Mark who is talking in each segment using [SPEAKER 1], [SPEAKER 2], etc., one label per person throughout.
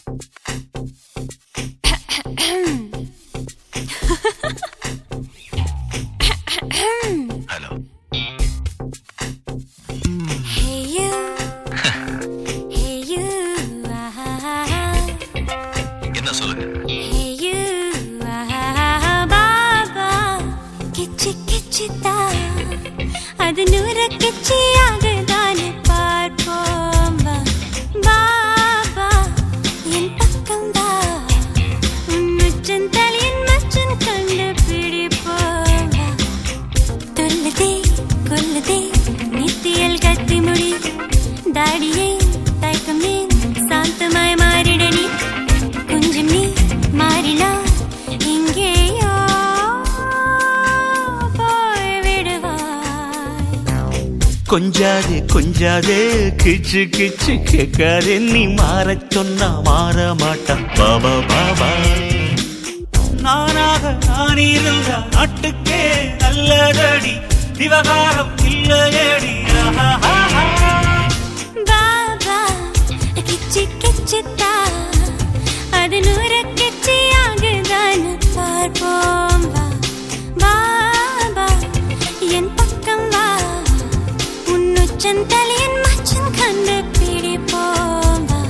[SPEAKER 1] Hello
[SPEAKER 2] Hey you, hey you, ah,
[SPEAKER 1] என்ன சொல்லுங்க
[SPEAKER 2] hey you, ah, Baba கிச்சி கிச்சித்தா அது நூற கிச்சி ஆகுதான்னு பார்ப்போம் வா. பாபா என் பக்கம் வா உன் உச்சன் தலையின் மச்சன் கண்டு பிடிப்போம் வா. தொல்லுதே கொல்லுதே நித்தியல் கத்தி முடி தாடியே தயக்கம் ஏன் சாந்தமாய் மாறிட நீ கொஞ்சம் நீ மாறினா இங்கேயோ போய் விடுவாய்
[SPEAKER 3] கொஞ்சாதே கொஞ்சாதே கிச்சு கிச்சு கேட்காதே நீ மாறச் சொன்னா மாற மாட்டான் பாபா பாபா நானாக நான் இருந்த நாட்டுக்கே நல்லதடி விவகாரம் இல்லையடி ஆஹாஹாஹா.
[SPEAKER 2] பாபா கிச்சி கிச்சித்தா அது நூற கிச்சி ஆகுதான்னு பார்ப்போம் வா பாபா என் பக்கம் வா உன் உச்சன் தலையன் மச்சன் கண்டு பிடிப்போம் வா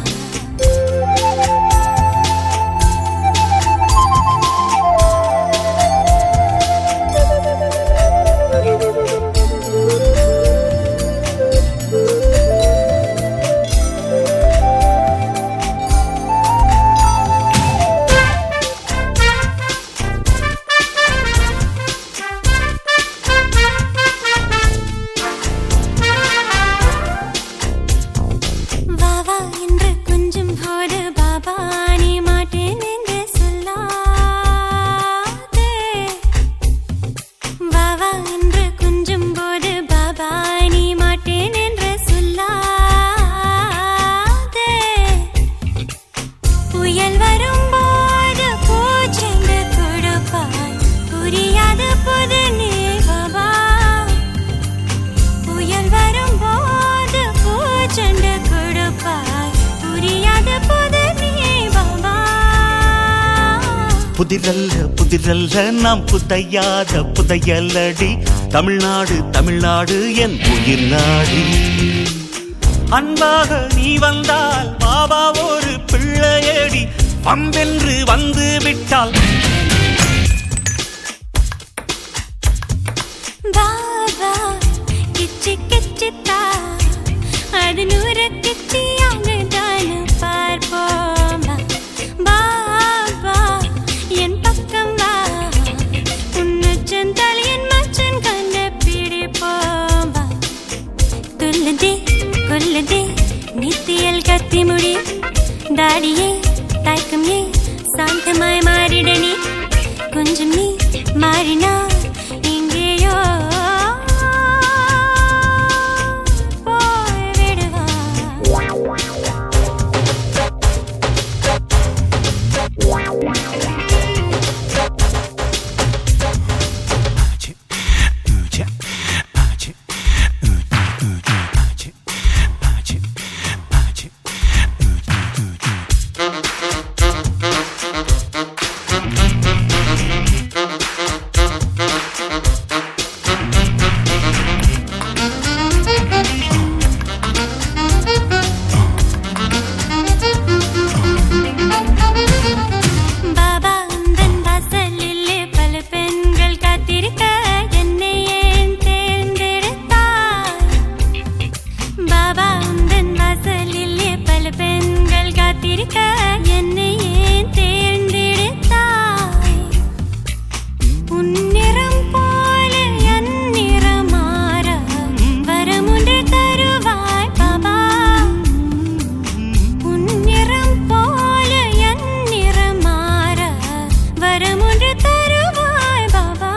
[SPEAKER 2] வா வா என்று கொஞ்சம் போது பாபா நீ மாட்டேன் என்று சொல்லாதே வா வா என்று கொஞ்சம் போது பாபா நீ மாட்டேன் என்று சொல்லாதே புயல் வரும்போது பூச்செண்டு கொடுப்பாய் புரியாத புது நீ பாபா புயல் வரும்போது பூச்செண்டு கொடுப்பாய் புரியாத புது நீ பாபா
[SPEAKER 3] புதிரல்ல புதிரல்ல நாம் புதையாத புதையலடி தமிழ்நாடு தமிழ்நாடு என் உயிர் நாடி அன்பாக நீ வந்தால் பாபா ஒரு பிள்ளையடி வம்பென்று வந்து விட்டால்
[SPEAKER 2] பாபா கிச்சி கிச்சித்தா அது நூறு கிச்சியாக தானு பார்ப்போம் வா. பாபா என் பக்கம் வா உன்னுச்சன் தலையன் மச்சன் கண்டு பிடிப்போம் வா. துள்ளுதே கொல்லுதே நித்தியல் கத்தி முடி தாடியே தயக்கம் ஏ சாந்தமாய் மாறிட நீ கொஞ்சம் நீ மாறினா எங்கேயோ போய் விடுவாய் பாபா உந்தன் வாசலில் பல பெண்கள் காத்திருக்க என்னை ஏன் தேர்ந்தெடுத்தாய் பாபா உந்தன் வாசலில் பல பெண்கள் காத்திருக்க என்னை ஏன் தேர்ந்தெடுத்தாய் உன் நிறம் போல என் நிறம் மாற வரமுன்று தருவாய் பாபா உன் நிறம் போல என் நிறம் மாற வரமுன்று தருவாய் பாபா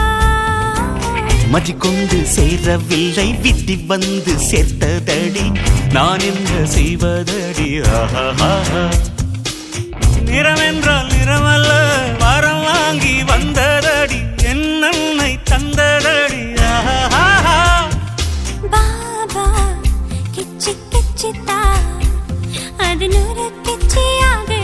[SPEAKER 3] மதி கொண்டு சேரவில்லை விதி வந்து சேர்த்ததடி நான் என்ன செய்வதடி ஆஹாஹாஹா. நிறம் என்றால் நிறமல்ல வரம் வாங்கி வந்ததடி என் அன்னை தந்ததடி ஆஹாஹாஹா.
[SPEAKER 2] பாபா கிச்சி கிச்சித்தா அது நூறு கிச்சியாக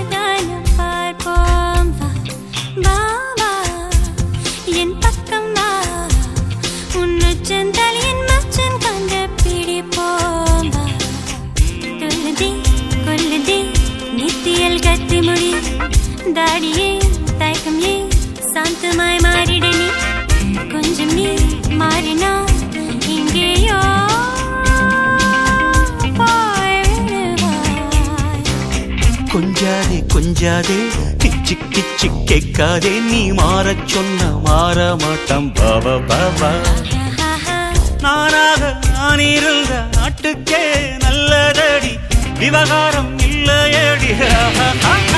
[SPEAKER 2] தாடியே தயக்கம் ஏன் சாந்தமாய் மாறிட நீ கொஞ்சம் நீ மாறினா இங்கேயோ போய் விடுவாய்
[SPEAKER 3] கொஞ்சாதே கொஞ்சாதே கிச்சு கிச்சு கேட்காதே நீ மாறச் சொன்ன மாற மாட்டான் பாபா பாபா
[SPEAKER 2] ஆஹா
[SPEAKER 3] நானாக நான் இருந்த நாட்டுக்கே நல்லதடி விவகாரம் இல்லையடி